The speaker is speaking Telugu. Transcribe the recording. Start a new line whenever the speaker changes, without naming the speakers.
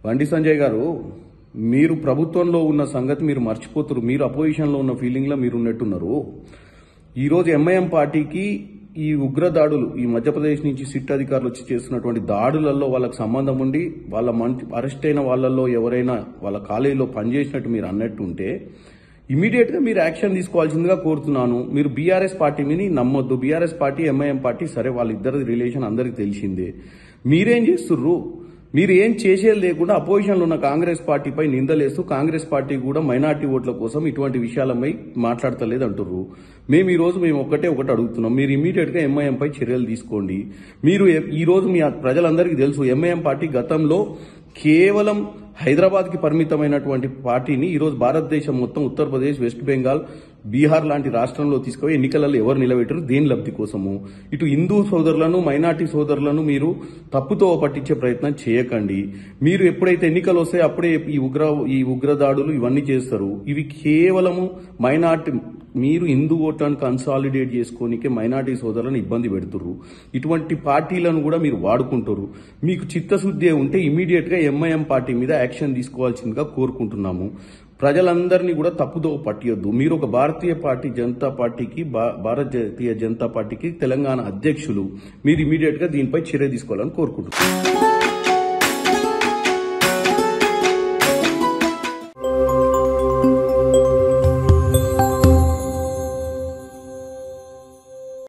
బండి సంజయ్ గారు మీరు ప్రభుత్వంలో ఉన్న సంగతి మీరు మర్చిపోతున్నారు మీరు అపోజిషన్లో ఉన్న ఫీలింగ్లో మీరు ఉన్నట్టున్నారు ఈరోజు ఎంఐఎం పార్టీకి ఈ ఉగ్ర దాడులు ఈ మధ్యప్రదేశ్ నుంచి సిట్ అధికారులు వచ్చి చేస్తున్నటువంటి దాడులలో వాళ్ళకి సంబంధం ఉండి వాళ్ళ మంచి అరెస్ట్ అయిన వాళ్ళల్లో ఎవరైనా వాళ్ళ కాలేజీలో పనిచేసినట్టు మీరు అన్నట్టు ఉంటే ఇమీడియట్ గా మీరు యాక్షన్ తీసుకోవాల్సిందిగా కోరుతున్నాను మీరు బీఆర్ఎస్ పార్టీ మీద నమ్మొద్దు బీఆర్ఎస్ పార్టీ ఎంఐఎం పార్టీ సరే వాళ్ళిద్దరి రిలేషన్ అందరికి తెలిసిందే మీరేం చేస్తుర్రు మీరు ఏం చేసేది లేకుండా అపోజిషన్లో ఉన్న కాంగ్రెస్ పార్టీపై నిందలేస్తూ కాంగ్రెస్ పార్టీ కూడా మైనార్టీ ఓట్ల కోసం ఇటువంటి విషయాలపై మాట్లాడతలేదు అంటుర్రు మేము ఈ రోజు మేము ఒక్కటే ఒకటి అడుగుతున్నాం మీరు ఇమీడియట్ గా ఎంఐఎం పై చర్యలు తీసుకోండి మీరు ఎ- ఈ రోజు మీ ప్రజలందరికీ తెలుసు ఎంఐఎం పార్టీ గతంలో కేవలం హైదరాబాద్ కి పరిమితమైనటువంటి పార్టీని ఈ రోజు భారతదేశం మొత్తం ఉత్తరప్రదేశ్ వెస్ట్ బెంగాల్ బీహార్ లాంటి రాష్ట్రంలో తీసుకుపోయి ఎన్నికలలో ఎవరు నిలబెట్టరు దేని లబ్ధి కోసము ఇటు హిందూ సోదరులను మైనార్టీ సోదరులను మీరు తప్పుతో పట్టించే ప్రయత్నం చేయకండి మీరు ఎప్పుడైతే ఎన్నికలు వస్తాయో అప్పుడే ఈ ఉగ్ర ఈ ఉగ్రదాడులు ఇవన్నీ చేస్తారు ఇవి కేవలము మైనార్టీ మీరు హిందూ ఓట్లను కన్సాలిడేట్ చేసుకోనికే మైనార్టీ సోదరులను ఇబ్బంది పెడుతుర్రు ఇటువంటి పార్టీలను కూడా మీరు వాడుకుంటారు మీకు చిత్తశుద్ధి ఉంటే ఇమీడియట్ గా ఎంఐఎం పార్టీ మీద యాక్షన్ తీసుకోవాల్సిందిగా కోరుకుంటున్నాము ప్రజలందరినీ కూడా తప్పుదో పట్టియొద్దు మీరు ఒక భారతీయ పార్టీ జనతా పార్టీకి భా- భారతీయ జనతా పార్టీకి తెలంగాణ అధ్యక్షులు మీరు ఇమీడియట్ గా దీనిపై చర్య తీసుకోవాలని కోరుకుంటున్నాను